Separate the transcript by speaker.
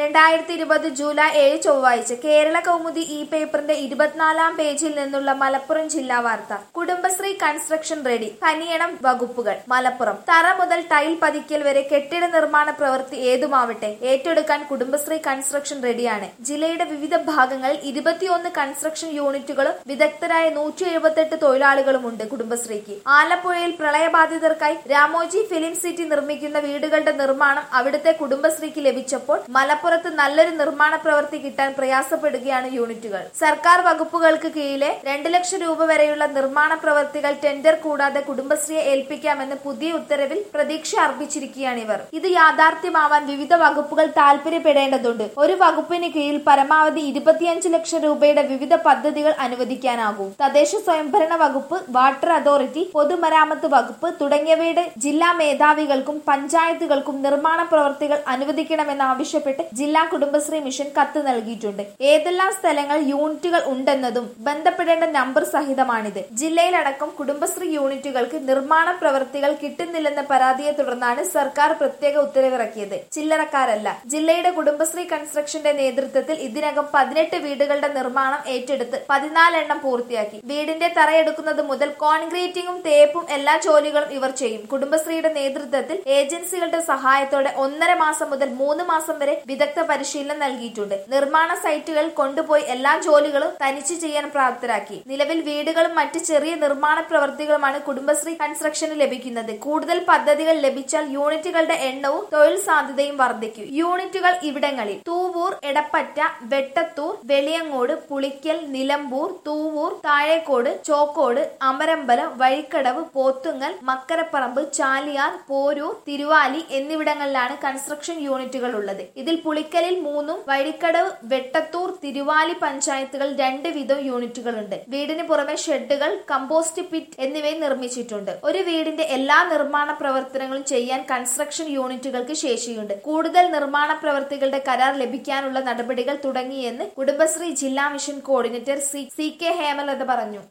Speaker 1: രണ്ടായിരത്തി ഇരുപത് ജൂലൈ ഏഴ് ചൊവ്വാഴ്ച കേരള കൗമുദി ഈ പേപ്പറിന്റെ ഇരുപത്തിനാലാം പേജിൽ നിന്നുള്ള മലപ്പുറം ജില്ലാ വാർത്ത കുടുംബശ്രീ കൺസ്ട്രക്ഷൻ റെഡി കനിയണം വകുപ്പുകൾ മലപ്പുറം തറ മുതൽ ടൈൽ പതിക്കൽ വരെ കെട്ടിട നിർമ്മാണ പ്രവൃത്തി ഏതുമാവട്ടെ ഏറ്റെടുക്കാൻ കുടുംബശ്രീ കൺസ്ട്രക്ഷൻ റെഡിയാണ് ജില്ലയുടെ വിവിധ ഭാഗങ്ങളിൽ ഇരുപത്തിയൊന്ന് കൺസ്ട്രക്ഷൻ യൂണിറ്റുകളും വിദഗ്ധരായ നൂറ്റി എഴുപത്തെട്ട് തൊഴിലാളികളുമുണ്ട് കുടുംബശ്രീക്ക് ആലപ്പുഴയിൽ പ്രളയബാധിതർക്കായി രാമോജി ഫിലിം സിറ്റി നിർമ്മിക്കുന്ന വീടുകളുടെ നിർമ്മാണം അവിടുത്തെ കുടുംബശ്രീക്ക് ലഭിച്ചപ്പോൾ മലപ്പുറത്ത് നല്ലൊരു നിർമ്മാണ പ്രവൃത്തി കിട്ടാൻ പ്രയാസപ്പെടുകയാണ് യൂണിറ്റുകൾ സർക്കാർ വകുപ്പുകൾക്ക് കീഴിലെ രണ്ട് ലക്ഷം രൂപ വരെയുള്ള നിർമ്മാണ പ്രവൃത്തികൾ ടെൻഡർ കൂടാതെ കുടുംബശ്രീയെ ഏൽപ്പിക്കാമെന്ന് പുതിയ ഉത്തരവിൽ പ്രതീക്ഷ അർപ്പിച്ചിരിക്കുകയാണ് ഇവർ ഇത് യാഥാർത്ഥ്യമാവാൻ വിവിധ വകുപ്പുകൾ താല്പര്യപ്പെടേണ്ടതുണ്ട് ഒരു വകുപ്പിന് കീഴിൽ പരമാവധി ഇരുപത്തിയഞ്ച് ലക്ഷം രൂപയുടെ വിവിധ പദ്ധതികൾ അനുവദിക്കാനാകും തദ്ദേശ സ്വയംഭരണ വകുപ്പ് വാട്ടർ അതോറിറ്റി പൊതുമരാമത്ത് വകുപ്പ് തുടങ്ങിയവയുടെ ജില്ലാ മേധാവികൾക്കും പഞ്ചായത്തുകൾക്കും നിർമ്മാണ പ്രവർത്തികൾ അനുവദിക്കണമെന്നാവശ്യപ്പെട്ട് ജില്ലാ കുടുംബശ്രീ മിഷൻ കത്ത് നൽകിയിട്ടുണ്ട് ഏതെല്ലാം സ്ഥലങ്ങൾ യൂണിറ്റുകൾ ഉണ്ടെന്നതും ബന്ധപ്പെടേണ്ട നമ്പർ സഹിതമാണിത് ജില്ലയിലടക്കം കുടുംബശ്രീ യൂണിറ്റുകൾക്ക് നിർമ്മാണ പ്രവൃത്തികൾ കിട്ടുന്നില്ലെന്ന പരാതിയെ തുടർന്നാണ് സർക്കാർ പ്രത്യേക ഉത്തരവിറക്കിയത് ചില്ലറക്കാരല്ല ജില്ലയുടെ കുടുംബശ്രീ കൺസ്ട്രക്ഷന്റെ നേതൃത്വത്തിൽ ഇതിനകം പതിനെട്ട് വീടുകളുടെ നിർമ്മാണം ഏറ്റെടുത്ത് പതിനാലെണ്ണം പൂർത്തിയാക്കി വീടിന്റെ തറയെടുക്കുന്നത് മുതൽ കോൺക്രീറ്റിംഗും തേപ്പും എല്ലാ ജോലികളും ഇവർ ചെയ്യും കുടുംബശ്രീയുടെ നേതൃത്വത്തിൽ ഏജൻസികളുടെ സഹായത്തോടെ ഒന്നര മാസം മുതൽ മൂന്ന് മാസം വരെ വിദഗ്ധ പരിശീലനം നൽകിയിട്ടുണ്ട് നിർമ്മാണ സൈറ്റുകളിൽ കൊണ്ടുപോയി എല്ലാ ജോലികളും തനിച്ച് ചെയ്യാൻ പ്രാപ്തരാക്കി നിലവിൽ വീടുകളും മറ്റ് ചെറിയ നിർമ്മാണ പ്രവൃത്തികളുമാണ് കുടുംബശ്രീ കൺസ്ട്രക്ഷന് ലഭിക്കുന്നത് കൂടുതൽ പദ്ധതികൾ ലഭിച്ചാൽ യൂണിറ്റുകളുടെ എണ്ണവും തൊഴിൽ സാധ്യതയും വർദ്ധിക്കും യൂണിറ്റുകൾ ഇവിടങ്ങളിൽ തൂവൂർ എടപ്പറ്റ വെട്ടത്തൂർ വെളിയങ്ങോട് പുളിക്കൽ നിലമ്പൂർ തൂവൂർ താഴേക്കോട് ചോക്കോട് അമരമ്പലം വഴിക്കടവ് പോത്തുങ്ങൽ മക്കരപ്പറമ്പ് ചാലിയാർ പോരൂർ തിരുവാലി എന്നിവിടങ്ങളിലാണ് കൺസ്ട്രക്ഷൻ യൂണിറ്റുകൾ ഉള്ളത് ഇതിൽ പുളിക്കലിൽ മൂന്നും വഴിക്കടവ് വെട്ടത്തൂർ തിരുവാലി പഞ്ചായത്തുകൾ രണ്ട് വീതം യൂണിറ്റുകളുണ്ട് വീടിന് പുറമെ ഷെഡുകൾ കമ്പോസ്റ്റ് പിറ്റ് എന്നിവയും നിർമ്മിച്ചിട്ടുണ്ട് ഒരു വീടിന്റെ എല്ലാ നിർമ്മാണ പ്രവർത്തനങ്ങളും ചെയ്യാൻ കൺസ്ട്രക്ഷൻ യൂണിറ്റുകൾക്ക് ശേഷിയുണ്ട് കൂടുതൽ നിർമ്മാണ പ്രവൃത്തികളുടെ കരാർ ലഭിക്കാനുള്ള നടപടികൾ തുടങ്ങിയെന്ന് കുടുംബശ്രീ ജില്ലാ mission coordinator C K Hemalatha പറഞ്ഞു